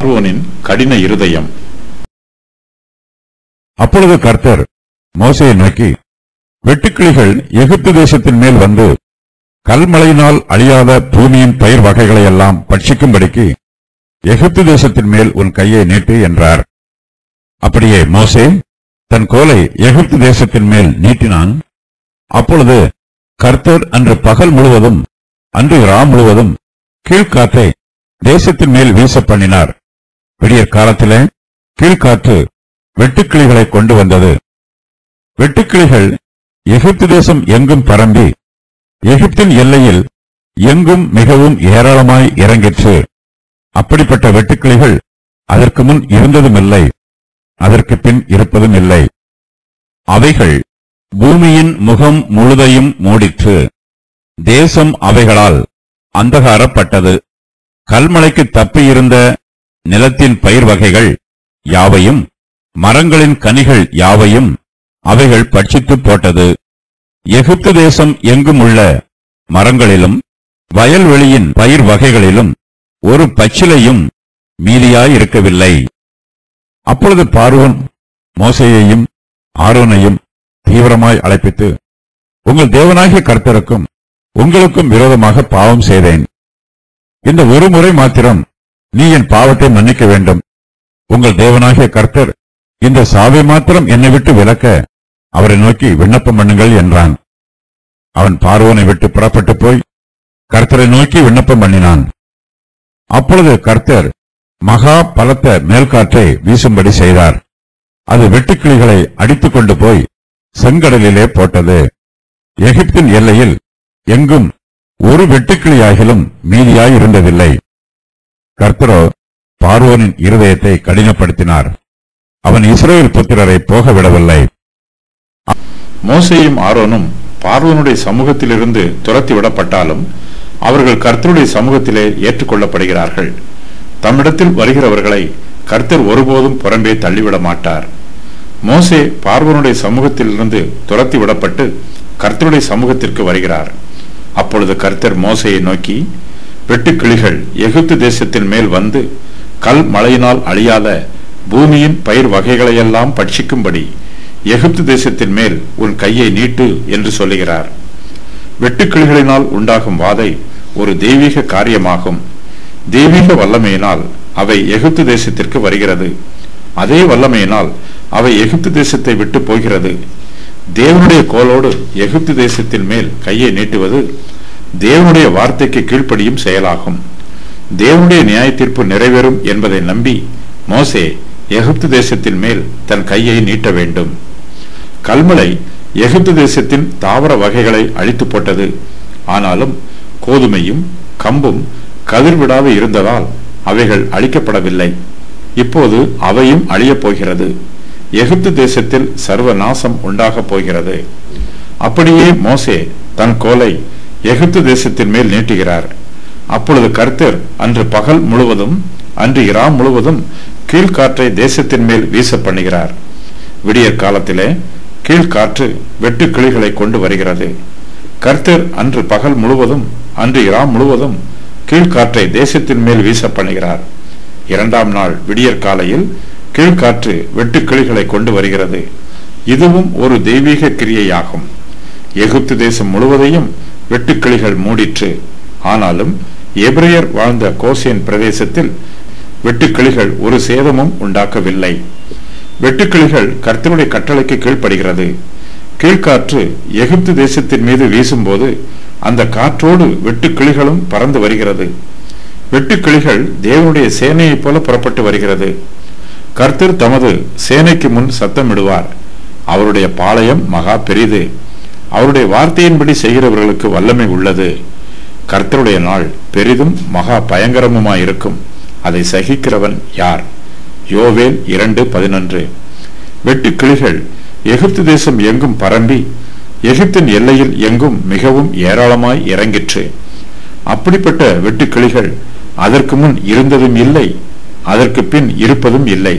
பார்வோனின் கடின இருதயம் அப்பொழுது கர்த்தர் மோசையை நோக்கி வெட்டுக்கிளிகள் எகிப்து தேசத்தின் மேல் வந்து கல்மழையினால் அழியாத பூமியின் பயிர் வகைகளை எல்லாம் பட்சிக்கும்படிக்கு எகிப்து தேசத்தின் மேல் உன் கையை நீட்டு என்றார் அப்படியே மோசே தன் கோலை எகிப்து தேசத்தின் மேல் நீட்டினான் அப்பொழுது கர்த்தர் அன்று பகல் முழுவதும் அன்று ரா முழுவதும் கீழ்காற்றை தேசத்தின் மேல் வீச பண்ணினார் விடியற் காலத்திலே கீழ்காற்று வெட்டுக்கிளிகளை கொண்டு வந்தது வெட்டுக்கிளிகள் எகிப்து தேசம் எங்கும் பரம்பி எகிப்தின் எல்லையில் எங்கும் மிகவும் ஏராளமாய் இறங்கிற்று அப்படிப்பட்ட வெட்டுக்கிளிகள் அதற்கு முன் இருந்ததுமில்லை அதற்கு பின் இருப்பதும் இல்லை அவைகள் பூமியின் முகம் முழுதையும் மூடிற்று தேசம் அவைகளால் அந்தகாரப்பட்டது கல்மழைக்கு தப்பியிருந்த நிலத்தின் பயிர் வகைகள் யாவையும் மரங்களின் கனிகள் யாவையும் அவைகள் பட்சித்துப் போட்டது எகிப்து தேசம் எங்கும் உள்ள மரங்களிலும் வயல்வெளியின் பயிர் வகைகளிலும் ஒரு பச்சிலையும் மீதியாயிருக்கவில்லை அப்பொழுது பார்வோன் மோசேயையும் ஆரோனையும் தீவிரமாய் அழைப்பித்து உங்கள் தேவனாகிய கர்த்தருக்கும் உங்களுக்கும் விரோதமாக பாவம் செய்தேன் இந்த ஒரு முறை மாத்திரம் நீ என் பாவத்தை மன்னிக்க வேண்டும் உங்கள் தேவனாகிய கர்த்தர் இந்த சாவை மாத்திரம் என்னை விட்டு விலக்க அவரை நோக்கி விண்ணப்பம் பண்ணுங்கள் என்றான் அவன் பார்வோனை விட்டு புறப்பட்டு போய் கர்த்தரை நோக்கி விண்ணப்பம் பண்ணினான் அப்பொழுது கர்த்தர் மகா பலத்த மேல்காற்றை வீசும்படி செய்தார் அது வெட்டுக்கிளிகளை அடித்துக் கொண்டு போய் செங்கடலிலே போட்டது எகிப்தின் எல்லையில் எங்கும் ஒரு வெட்டுக்கிளியாகிலும் மீதியாய் இருந்ததில்லை கர்த்தரோ பார்வோனின் இருதயத்தை கடினப்படுத்தினார் அவன் இஸ்ரேல் புத்திரரை போக விடவில்லை மோசேயும் ஆரோனும் பார்வோனுடைய சமூகத்திலிருந்து துரத்தி விடப்பட்டாலும் அவர்கள் கர்த்தருடைய சமூகத்திலே ஏற்றுக்கொள்ளப்படுகிறார்கள் தம்மிடத்தில் வருகிறவர்களை கர்த்தர் ஒருபோதும் புறம்பே தள்ளிவிட மாட்டார் மோசே பார்வோனுடைய சமூகத்திலிருந்து துரத்தி விடப்பட்டு கர்த்தருடைய சமூகத்திற்கு வருகிறார் அப்பொழுது கர்த்தர் மோசையை நோக்கி வெட்டுக்கிளிகள் எகிப்து தேசத்தின் மேல் வந்து கல் மழையினால் அழியாத பூமியின் பயிர் வகைகளையெல்லாம் பட்சிக்கும்படி எகிப்து தேசத்தின் மேல் உன் கையை நீட்டு என்று சொல்லுகிறார் வெட்டுக்கிளிகளினால் உண்டாகும் வாதை ஒரு தெய்வீக காரியமாகும் தெய்வீக வல்லமையினால் அவை எகிப்து தேசத்திற்கு வருகிறது அதே வல்லமையினால் அவை எகிப்து தேசத்தை விட்டு போகிறது தேவனுடைய கோலோடு எகிப்து தேசத்தின் மேல் கையை நீட்டுவது தேவனுடைய வார்த்தைக்கு கீழ்ப்படியும் செயலாகும் தேவனுடைய நியாய தீர்ப்பு நிறைவேறும் என்பதை நம்பி மோசே எகிப்து தேசத்தின் மேல் தன் கையை நீட்ட வேண்டும் கல்மலை எகிப்து தேசத்தின் தாவர வகைகளை அழித்து போட்டது ஆனாலும் கோதுமையும் கம்பும் கதிர்விடாது இருந்ததால் அவைகள் அழிக்கப்படவில்லை இப்போது அவையும் அழியப் போகிறது எகிப்து தேசத்தில் சர்வ நாசம் உண்டாகப் போகிறது அப்படியே மோசே தன் கோலை எகிப்து தேசத்தின் மேல் நீட்டுகிறார் அப்பொழுது கர்த்தர் அன்று பகல் முழுவதும் அன்று இரா முழுவதும் கீழ்காற்றை தேசத்தின் மேல் வீச பண்ணுகிறார் விடியற் காலத்திலே கீழ்காற்று வெட்டு கிளிகளை கொண்டு வருகிறது கர்த்தர் அன்று பகல் முழுவதும் அன்று இரா முழுவதும் கீழ்காற்றை தேசத்தின் மேல் வீச பண்ணுகிறார் இரண்டாம் நாள் விடியற் காலையில் கீழ்காற்று வெட்டு கிளிகளை கொண்டு வருகிறது இதுவும் ஒரு தெய்வீக கிரியையாகும் எகிப்து தேசம் முழுவதையும் வெட்டுக்கிளிகள் மூடிற்று ஆனாலும் எபிரேயர் வாழ்ந்த கோசேன் பிரதேசத்தில் வெட்டுக்கிளிகள் ஒரு சேதமும் உண்டாக்கவில்லை வெட்டுக்கிளிகள் கர்த்தருடைய கட்டளைக்கு கீழ்ப்படுகிறது கீழ்காற்று எகிப்து தேசத்தின் மீது வீசும்போது அந்த காற்றோடு வெட்டுக்கிளிகளும் பறந்து வருகிறது வெட்டுக்கிளிகள் தேவனுடைய சேனையைப் போல புறப்பட்டு வருகிறது கர்த்தர் தமது சேனைக்கு முன் சத்தமிடுவார் அவருடைய பாளையம் மகா பெரிது அவருடைய வார்த்தையின்படி செய்கிறவர்களுக்கு வல்லமை உள்ளது கர்த்தருடைய நாள் பெரிதும் மகா பயங்கரமுமாயிருக்கும் அதை சகிக்கிறவன் யார் யோவேல் இரண்டு பதினொன்று வெட்டுக்கிளிகள் எகிப்து தேசம் எங்கும் பரம்பி எகிப்தின் எல்லையில் எங்கும் மிகவும் ஏராளமாய் இறங்கிற்று அப்படிப்பட்ட வெட்டுக்கிளிகள் அதற்கு முன் இருந்ததும் இல்லை அதற்கு பின் இருப்பதும் இல்லை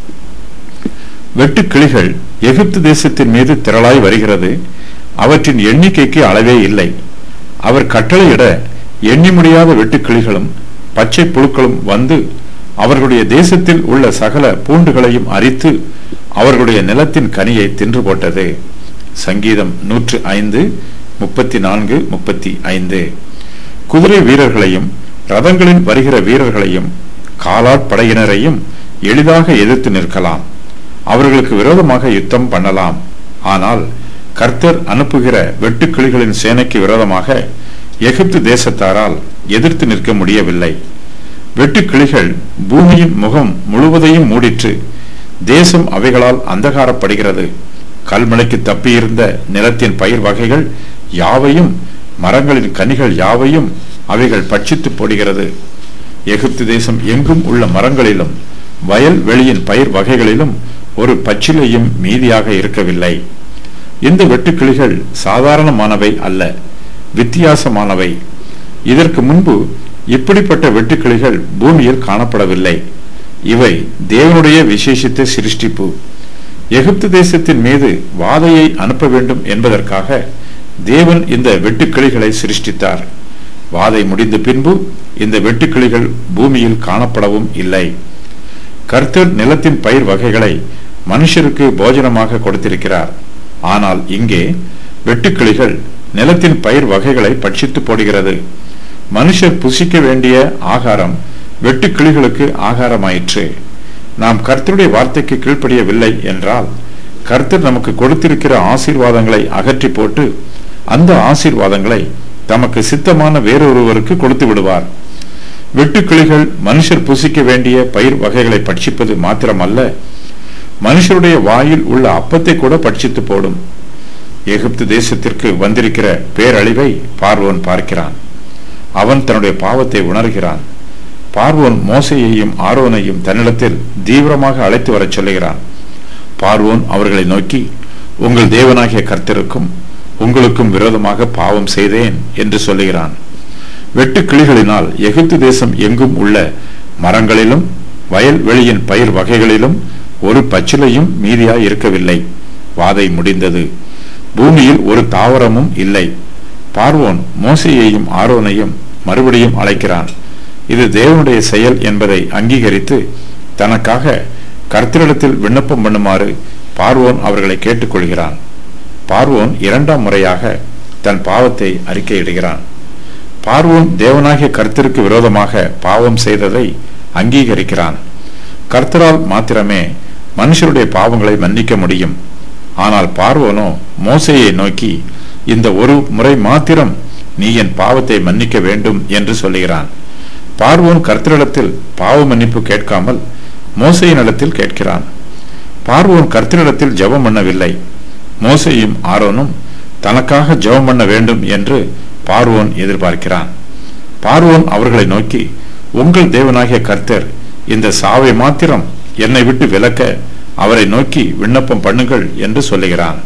வெட்டுக்கிளிகள் எகிப்து தேசத்தின் மீது திரளாய் வருகிறது அவற்றின் எண்ணிக்கைக்கு அளவே இல்லை அவர் கட்டளையிட எண்ணி முடியாத வெட்டுக்கிளிகளும் பச்சை புழுக்களும் வந்து அவர்களுடைய தேசத்தில் உள்ள சகல பூண்டுகளையும் அரித்து அவர்களுடைய நிலத்தின் கனியை தின்று போட்டது சங்கீதம் நூற்று ஐந்து முப்பத்தி நான்கு முப்பத்தி ஐந்து குதிரை வீரர்களையும் ரதங்களில் வருகிற வீரர்களையும் காலாட்படையினரையும் எளிதாக எதிர்த்து நிற்கலாம் அவர்களுக்கு விரோதமாக யுத்தம் பண்ணலாம் ஆனால் கர்த்தர் அனுப்புகிற வெட்டுக்கிளிகளின் சேனைக்கு விரோதமாக எகிப்து தேசத்தாரால் எதிர்த்து நிற்க முடியவில்லை வெட்டுக்கிளிகள் பூமியின் முகம் முழுவதையும் மூடிற்று தேசம் அவைகளால் அந்தகாரப்படுகிறது கல்மலைக்கு தப்பியிருந்த நிலத்தின் பயிர் வகைகள் யாவையும் மரங்களின் கனிகள் யாவையும் அவைகள் பட்சித்து போடுகிறது எகிப்து தேசம் எங்கும் உள்ள மரங்களிலும் வயல் வெளியின் பயிர் வகைகளிலும் ஒரு பச்சிலையும் மீதியாக இருக்கவில்லை இந்த வெட்டுக்கிளிகள் சாதாரணமானவை அல்ல வித்தியாசமானவை இதற்கு முன்பு இப்படிப்பட்ட வெட்டுக்கிளிகள் பூமியில் காணப்படவில்லை இவை தேவனுடைய விசேஷித்த சிருஷ்டிப்பு எகிப்து தேசத்தின் மீது வாதையை அனுப்ப வேண்டும் என்பதற்காக தேவன் இந்த வெட்டுக்கிளிகளை சிருஷ்டித்தார் வாதை முடிந்த பின்பு இந்த வெட்டுக்கிளிகள் பூமியில் காணப்படவும் இல்லை கர்த்தர் நிலத்தின் பயிர் வகைகளை மனுஷருக்கு போஜனமாக கொடுத்திருக்கிறார் ஆனால் இங்கே வெட்டுக்கிளிகள் நிலத்தின் பயிர் வகைகளை பட்சித்து போடுகிறது மனுஷர் புசிக்க வேண்டிய ஆகாரம் வெட்டுக்கிளிகளுக்கு ஆகாரமாயிற்று நாம் கர்த்தருடைய வார்த்தைக்கு கீழ்ப்படியவில்லை என்றால் கர்த்தர் நமக்கு கொடுத்திருக்கிற ஆசீர்வாதங்களை அகற்றி போட்டு அந்த ஆசீர்வாதங்களை தமக்கு சித்தமான வேறொருவருக்கு கொடுத்து விடுவார் வெட்டுக்கிளிகள் மனுஷர் புசிக்க வேண்டிய பயிர் வகைகளை பட்சிப்பது மாத்திரமல்ல மனுஷருடைய வாயில் உள்ள அப்பத்தை கூட பட்சித்து போடும் எகிப்து தேசத்திற்கு வந்திருக்கிற பேரழிவை பார்வோன் பார்க்கிறான் அவன் தன்னுடைய பாவத்தை உணர்கிறான் பார்வோன் மோசையையும் ஆரோனையும் தன்னிடத்தில் தீவிரமாக அழைத்து வரச் சொல்லுகிறான் பார்வோன் அவர்களை நோக்கி உங்கள் தேவனாகிய கர்த்தருக்கும் உங்களுக்கும் விரோதமாக பாவம் செய்தேன் என்று சொல்லுகிறான் வெட்டு கிளிகளினால் எகிப்து தேசம் எங்கும் உள்ள மரங்களிலும் வயல் வெளியின் பயிர் வகைகளிலும் ஒரு பச்சிலையும் மீதியாய் இருக்கவில்லை வாதை முடிந்தது பூமியில் ஒரு தாவரமும் இல்லை பார்வோன் மோசையையும் ஆரோனையும் மறுபடியும் அழைக்கிறான் இது தேவனுடைய செயல் என்பதை அங்கீகரித்து தனக்காக கர்த்தரிடத்தில் விண்ணப்பம் பண்ணுமாறு பார்வோன் அவர்களை கேட்டுக்கொள்கிறான் பார்வோன் இரண்டாம் முறையாக தன் பாவத்தை அறிக்கையிடுகிறான் பார்வோன் தேவனாகிய கர்த்தருக்கு விரோதமாக பாவம் செய்ததை அங்கீகரிக்கிறான் கர்த்தரால் மாத்திரமே மனுஷருடைய பாவங்களை மன்னிக்க முடியும் ஆனால் பார்வோனோ மோசையை நோக்கி இந்த ஒரு முறை மாத்திரம் நீ என் பாவத்தை மன்னிக்க வேண்டும் என்று சொல்லுகிறான் பார்வோன் கர்த்தரிடத்தில் பாவ மன்னிப்பு கேட்காமல் மோசையினிடத்தில் கேட்கிறான் பார்வோன் கர்த்தரிடத்தில் ஜெபம் பண்ணவில்லை மோசையும் ஆரோனும் தனக்காக ஜெபம் பண்ண வேண்டும் என்று பார்வோன் எதிர்பார்க்கிறான் பார்வோன் அவர்களை நோக்கி உங்கள் தேவனாகிய கர்த்தர் இந்த சாவை மாத்திரம் என்னை விட்டு விலக்க அவரை நோக்கி விண்ணப்பம் பண்ணுங்கள் என்று சொல்லுகிறான்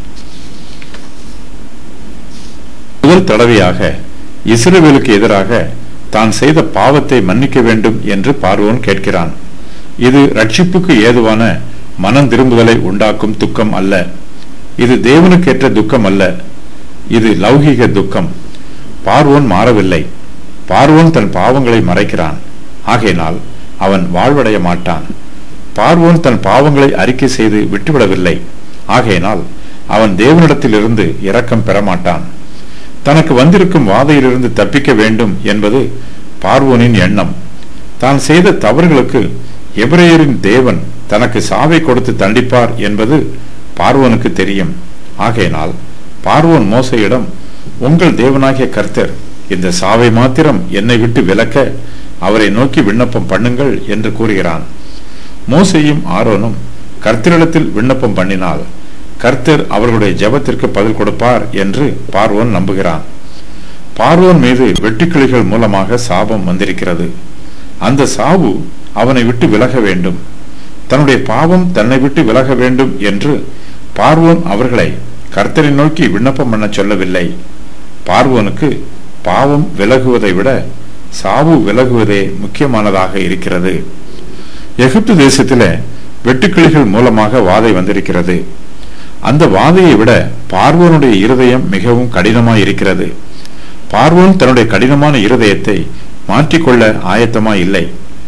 முதல் தடவையாக இஸ்ரவேலுக்கு எதிராக தான் செய்த பாவத்தை மன்னிக்க வேண்டும் என்று பார்வோன் கேட்கிறான் இது ரட்சிப்புக்கு ஏதுவான மனம் திரும்புதலை உண்டாக்கும் துக்கம் அல்ல இது தேவனுக்கேற்ற துக்கம் அல்ல இது லௌகிக துக்கம் பார்வோன் மாறவில்லை பார்வோன் தன் பாவங்களை மறைக்கிறான் ஆகையினால் அவன் வாழ்வடைய மாட்டான் பார்வோன் தன் பாவங்களை அறிக்கை செய்து விட்டுவிடவில்லை ஆகையினால் அவன் தேவனிடத்திலிருந்து இரக்கம் பெறமாட்டான் தனக்கு வந்திருக்கும் வாதையிலிருந்து தப்பிக்க வேண்டும் என்பது பார்வோனின் எண்ணம் தான் செய்த தவறுகளுக்கு எபிரேயரின் தேவன் தனக்கு சாவை கொடுத்து தண்டிப்பார் என்பது பார்வோனுக்கு தெரியும் ஆகையினால் பார்வோன் மோசையிடம் உங்கள் தேவனாகிய கர்த்தர் இந்த சாவை மாத்திரம் என்னை விட்டு விலக்க அவரை நோக்கி விண்ணப்பம் பண்ணுங்கள் என்று கூறுகிறான் மோசையும் ஆரோனும் கர்த்தரிடத்தில் விண்ணப்பம் பண்ணினால் கர்த்தர் அவர்களுடைய ஜெபத்திற்கு பதில் கொடுப்பார் என்று பார்வோன் நம்புகிறான் பார்வோன் மீது வெட்டுக்கிளிகள் மூலமாக சாபம் வந்திருக்கிறது அந்த சாவு அவனை விட்டு விலக வேண்டும் தன்னுடைய பாவம் தன்னை விட்டு விலக வேண்டும் என்று பார்வோன் அவர்களை கர்த்தரை நோக்கி விண்ணப்பம் பண்ண சொல்லவில்லை பார்வோனுக்கு பாவம் விலகுவதை விட சாவு விலகுவதே முக்கியமானதாக இருக்கிறது எகிப்து தேசத்திலே வெட்டுக்கிளிகள் மூலமாக வாதை வந்திருக்கிறது அந்த வாதையை விட பார்வோனுடைய இருதயம் மிகவும் கடினமாய் இருக்கிறது பார்வோன் தன்னுடைய கடினமான இருதயத்தை மாற்றிக்கொள்ள ஆயத்தமாய் இல்லை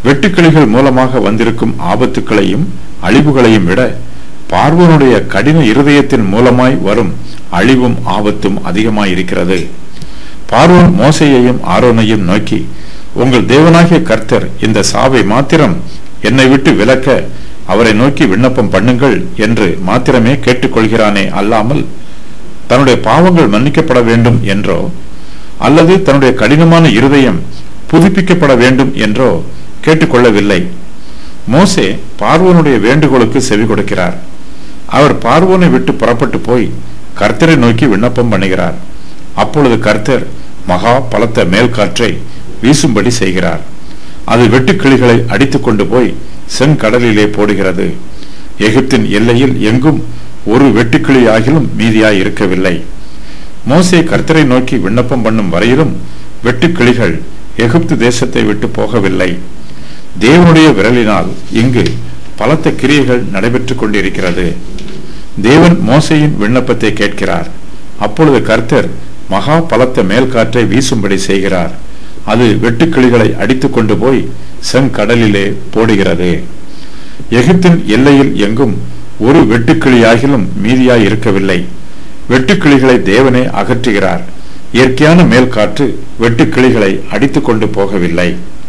வெட்டுக்கிளிகள் மூலமாக வந்திருக்கும் ஆபத்துக்களையும் அழிவுகளையும் விட பார்வோனுடைய கடின இருதயத்தின் மூலமாய் வரும் அழிவும் ஆபத்தும் அதிகமாயிருக்கிறது பார்வோன் மோசையையும் ஆரோனையும் நோக்கி உங்கள் தேவனாகிய கர்த்தர் இந்த சாவை மாத்திரம் என்னை விட்டு விலக்க அவரை நோக்கி விண்ணப்பம் பண்ணுங்கள் என்று மாத்திரமே கேட்டுக்கொள்கிறானே அல்லாமல் தன்னுடைய பாவங்கள் மன்னிக்கப்பட வேண்டும் என்றோ அல்லது தன்னுடைய கடினமான இருதயம் புதுப்பிக்கப்பட வேண்டும் என்றோ கேட்டுக்கொள்ளவில்லை மோசே பார்வோனுடைய வேண்டுகோளுக்கு செவி கொடுக்கிறார் அவர் பார்வோனை விட்டு புறப்பட்டு போய் கர்த்தரை நோக்கி விண்ணப்பம் பண்ணுகிறார் அப்பொழுது கர்த்தர் மகா பலத்த மேல் காற்றை வீசும்படி செய்கிறார் அது வெட்டுக்கிளிகளை அடித்துக் கொண்டு போய் செங்கடலிலே போடுகிறது எகிப்தின் எல்லையில் எங்கும் ஒரு வெட்டுக்கிளி ஆகிலும் மீதியாய் இருக்கவில்லை மோசே கர்த்தரை நோக்கி விண்ணப்பம் பண்ணும் வரையிலும் வெட்டுக்கிளிகள் எகிப்து தேசத்தை விட்டு போகவில்லை தேவனுடைய விரலினால் இங்கு பலத்த கிரியைகள் நடைபெற்றுக் கொண்டிருக்கிறது தேவன் மோசையின் விண்ணப்பத்தை கேட்கிறார் அப்பொழுது கர்த்தர் மகா பலத்த மேல் காற்றை வீசும்படி செய்கிறார் அது வெட்டுக்கிளிகளை அடித்துக் கொண்டு போய் செங்கடலிலே போடுகிறது எகிப்தின் எல்லையில் எங்கும் ஒரு வெட்டுக்கிளியாகிலும் மீதியாய் இருக்கவில்லை வெட்டுக்கிளிகளை தேவனே அகற்றுகிறார் இயற்கையான மேல் காற்று வெட்டுக்கிளிகளை அடித்துக் கொண்டு போகவில்லை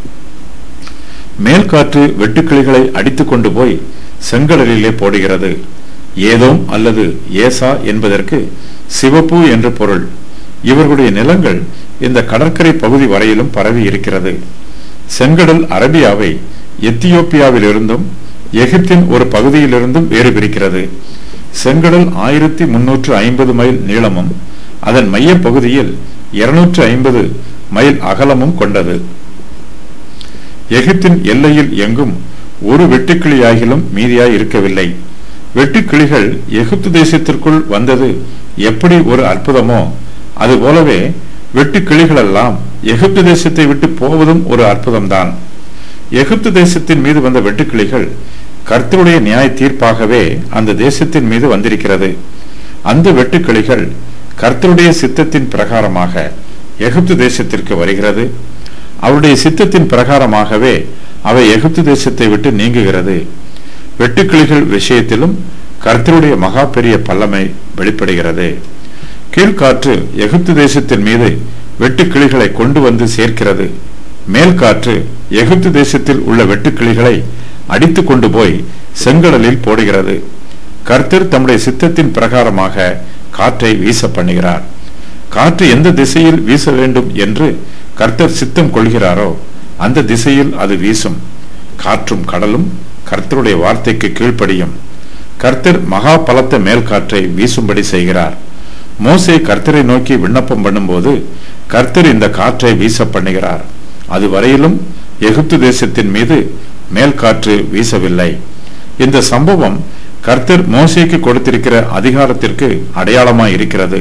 மேல் காற்று வெட்டுக்கிளிகளை அடித்துக் கொண்டு போய் செங்கடலிலே போடுகிறது ஏதோம் அல்லது ஏசா என்பதற்கு சிவப்பு என்று பொருள் இவர்களுடைய நிலங்கள் இந்த கடற்கரை பகுதி வரையிலும் பரவி இருக்கிறது செங்கடல் அரபியாவை எத்தியோப்பியாவிலிருந்தும் எகிப்தின் ஒரு பகுதியிலிருந்தும் வேறு பிரிக்கிறது செங்கடல் ஆயிரத்தி முன்னூற்று ஐம்பது மைல் நீளமும் அதன் மைய பகுதியில் இருநூற்று ஐம்பது மைல் அகலமும் கொண்டது எகிப்தின் எல்லையில் எங்கும் ஒரு வெட்டுக்கிளியாகிலும் மீதியாய் இருக்கவில்லை வெட்டுக்கிளிகள் எகிப்து தேசத்திற்குள் வந்தது எப்படி ஒரு அற்புதமோ அதுபோலவே வெட்டுக்கிளிகளெல்லாம் எகிப்து தேசத்தை விட்டு போவதும் ஒரு அற்புதம்தான் எகிப்து தேசத்தின் மீது வந்த வெட்டுக்கிளிகள் கர்த்தருடைய நியாய தீர்ப்பாகவே அந்த தேசத்தின் மீது வந்திருக்கிறது அந்த வெட்டுக்கிளிகள் கர்த்தருடைய சித்தத்தின் பிரகாரமாக எகிப்து தேசத்திற்கு வருகிறது அவருடைய சித்தத்தின் பிரகாரமாகவே அவை எகிப்து தேசத்தை விட்டு நீங்குகிறது வெட்டுக்கிளிகள் விஷயத்திலும் கர்த்தருடைய மகா பெரிய பல்லமை வெளிப்படுகிறது கீழ்காற்று எகிப்து தேசத்தின் மீது வெட்டுக்கிளிகளை கொண்டு வந்து சேர்க்கிறது மேல் காற்று எகிப்து தேசத்தில் உள்ள வெட்டுக்கிளிகளை அடித்து கொண்டு போய் செங்கடலில் போடுகிறது கர்த்தர் தம்முடைய சித்தத்தின் பிரகாரமாக காற்றை வீச பண்ணுகிறார் காற்று எந்த திசையில் வீச வேண்டும் என்று கர்த்தர் சித்தம் கொள்கிறாரோ அந்த திசையில் அது வீசும் காற்றும் கடலும் கர்த்தருடைய வார்த்தைக்கு கீழ்ப்படியும் கர்த்தர் மகா பலத்த மேல் காற்றை வீசும்படி செய்கிறார் மோசே கர்த்தரை நோக்கி விண்ணப்பம் பண்ணும்போது கர்த்தர் இந்த காற்றை வீச பண்ணுகிறார் அது வரையிலும் எகிப்து தேசத்தின் மீது மேல் காற்று வீசவில்லை இந்த சம்பவம் கர்த்தர் மோசேக்கு கொடுத்திருக்கிற அதிகாரத்திற்கு அடையாளமாய் இருக்கிறது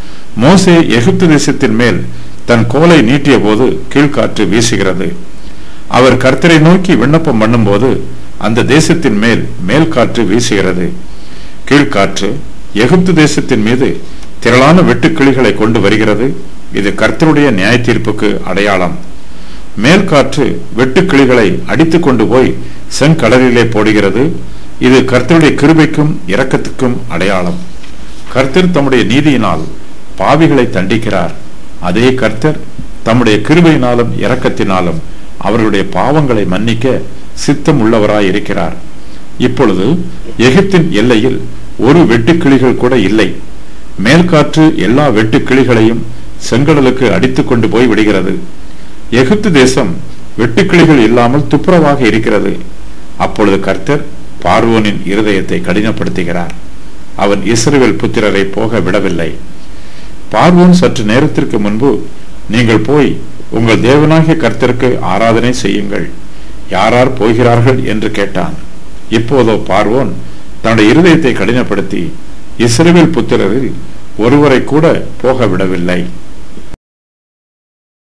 மோசே எகிப்து தேசத்தின் மேல் தன் கோலை நீட்டிய போது கீழ்காற்று வீசுகிறது அவர் கர்த்தரை நோக்கி விண்ணப்பம் பண்ணும்போது அந்த தேசத்தின் மேல் மேல் காற்று வீசுகிறது கீழ்காற்று எகிப்து தேசத்தின் மீது திரளான வெட்டுக்கிளிகளை கொண்டு வருகிறது இது கர்த்தருடைய நியாய தீர்ப்புக்கு அடையாளம் மேல் காற்று வெட்டுக்கிளிகளை அடித்துக் கொண்டு போய் செங்கடலிலே போடுகிறது இது கர்த்தருடைய கிருபைக்கும் இரக்கத்துக்கும் அடையாளம் கர்த்தர் தம்முடைய நீதியினால் பாவிகளை தண்டிக்கிறார் அதே கர்த்தர் தம்முடைய கிருபையினாலும் இரக்கத்தினாலும் அவர்களுடைய பாவங்களை மன்னிக்க சித்தம் உள்ளவராய் இருக்கிறார் இப்பொழுது எகிப்தின் எல்லையில் ஒரு வெட்டுக்கிளிகள் கூட இல்லை மேல்காற்று எல்லா வெட்டுக்கிளிகளையும் செங்கடலுக்கு அடித்துக் கொண்டு போய் விடுகிறது எகிப்து தேசம் வெட்டுக்கிளிகள் இல்லாமல் துப்புரவாக இருக்கிறது அப்பொழுது கர்த்தர் பார்வோனின் இருதயத்தை கடினப்படுத்துகிறார் அவன் இஸ்ரவேல் புத்திரரை போக விடவில்லை பார்வோன் சற்று நேரத்திற்கு முன்பு நீங்கள் போய் உங்கள் தேவனாகிய கர்த்தருக்கு ஆராதனை செய்யுங்கள் யாரார் போகிறார்கள் என்று கேட்டான் இப்போதோ பார்வோன் தன்னுடைய இருதயத்தை கடினப்படுத்தி இஸ்ரவேல் புத்திரரில் ஒருவரை கூட போக விடவில்லை